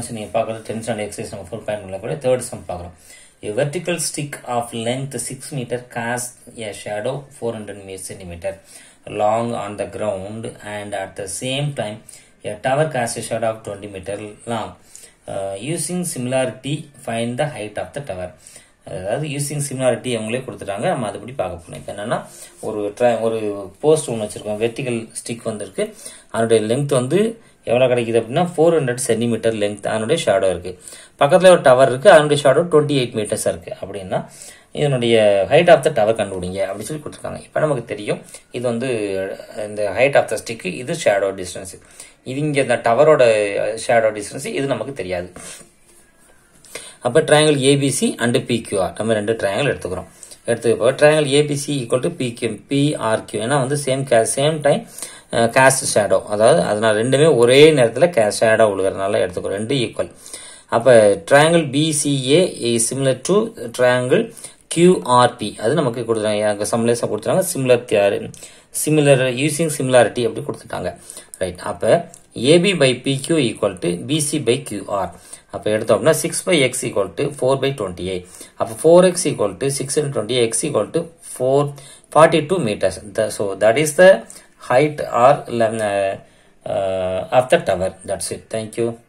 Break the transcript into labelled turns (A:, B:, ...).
A: Students நீங்கள் பார்க்குறது tenth standard exercise நம்ம ஃபுல் பாயிண்ட் பண்ணல கூட தேர்ட் சம் பார்க்குறோம் A vertical stick of length 6 meter casts a shadow 400 centimeter long on the ground and at the same time a tower casts a shadow of 20 meter long. Uh, using similarity find the height of the tower. அதாவது using similarity அவங்களே கொடுத்துட்டாங்க நம்ம அதுபடி பார்க்க போனோம் இப்போ என்னன்னா ஒரு ட்ரை ஒரு போஸ்ட் ஒன்று வச்சிருக்கோம் வெர்டிகல் ஸ்டிக் வந்திருக்கு அதனுடைய லென்த் வந்து எவ்வளோ கிடைக்குது அப்படின்னா ஃபோர் ஹண்ட்ரட் சென்டிமீட்டர் லென்த் அதனுடைய ஷேடோ இருக்கு பக்கத்தில் ஒரு டவர் இருக்கு அதனுடைய ஷேடோ டுவெண்ட்டி எயிட் மீட்டர்ஸ் இருக்கு அப்படின்னா இதனுடைய ஹைட் ஆஃப் த டவர் கண்டுபிடிங்க அப்படின்னு சொல்லி கொடுத்துருக்காங்க இப்போ நமக்கு தெரியும் இது வந்து இந்த ஹைட் ஆஃப் த ஸ்டிக்கு இது ஷேடோ டிஸ்டன்ஸ் இது இங்கே இந்த டவரோட ஷேடோ டிஸ்டன்ஸ் இது நமக்கு தெரியாது அப்போ ட்ரையாங்கிள் ஏபிசி அண்டு பிக்யூஆர் நம்ம ரெண்டு ட்ரையாங்கிள் எடுத்துக்கிறோம் எடுத்துக்கப்போ triangle ABC equal to PQ PRQ ஏன்னா வந்து சேம் கே சேம் டைம் கேஸ்ட் ஷேடோ அதாவது அதனால ரெண்டுமே ஒரே நேரத்தில் கே ஷேடோ விழுகிறதுனால எடுத்துக்கிறோம் ரெண்டு ஈக்குவல் அப்போ triangle BCA similar to triangle QRP அது நமக்கு கொடுத்துருக்காங்க அங்கே சம்லேஸாக கொடுத்துருக்காங்க சிமிலர் சிமிலர் யூசிங் சிமிலாரிட்டி அப்படி கொடுத்துட்டாங்க ரைட் அப்போ AB by PQ equal to BC by QR அப்போ எடுத்தோம் அப்படின்னா six by x equal to four by twenty eight அப்போ four x equal to six and twenty x equal to four forty two metres so that is the height or uh, uh, of the tower that's it thank you